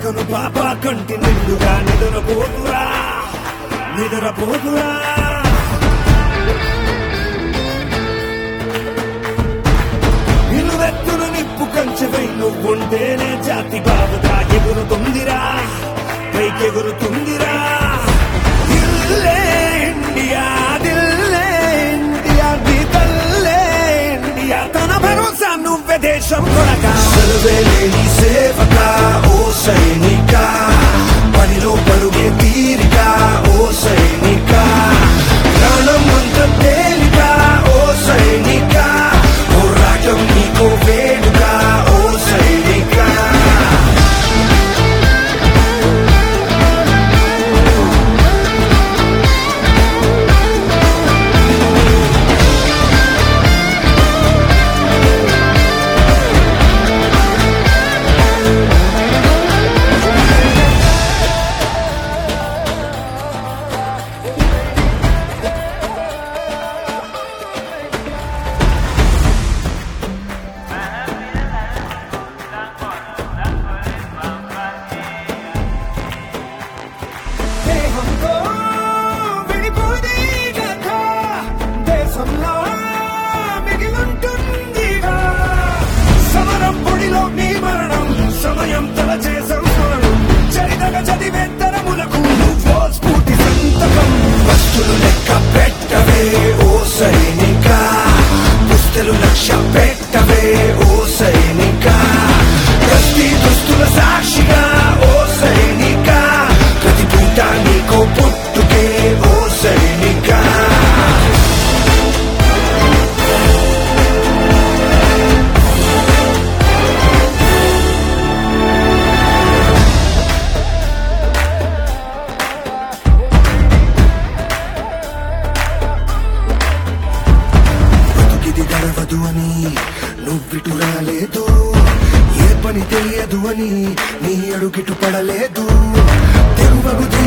జగను పాప కంటి నిండుగా నిద్రపోతురా నిద్రపోతురా నిలువెత్తును నిప్పు కంచెపై నువ్వుంటేనే జాతి బాబుగా ఎగురుతుందిరా పైకెగురుతుందిరా దిల్లే ఇండియా దిల్లే ఇండియా నీ తల్లే ఇండియా తన భరోసా నువ్వే దేశం కొనగా సర్వేలేని సేవక ఓ సైనిక పనిలో పరుగే తీరిక ఓ సైనిక ప్రాణం అంత తేలిక ఓ సైనిక పోరాటం నీకో వేడుక ఓ సైనిక దేహంతో విడిపోదే కథ దేశంలో మిగిలుంటుందిగా సమరం పొడిలో మీ మరణం సమయం తలచే సంస్మరణం చరితగ చదివే తరములకు నువ్వో స్ఫూర్తి సంతకం వస్తులు లెక్క పెట్టవే ఓ సైనిక పుస్తలు లక్ష్య పెట్టవే ఓ సైనిక ప్రతి దుస్తుల సాక్షిగా ఓ సైనిక ప్రతి పూట నీకో పుట్టుకే ఓ సైనిక బతుకిది గడవదు అని నువ్విటు రాలేదు ఏ పని తెలియదు అని నీ అడుగిటు పడలేదు తెరువగు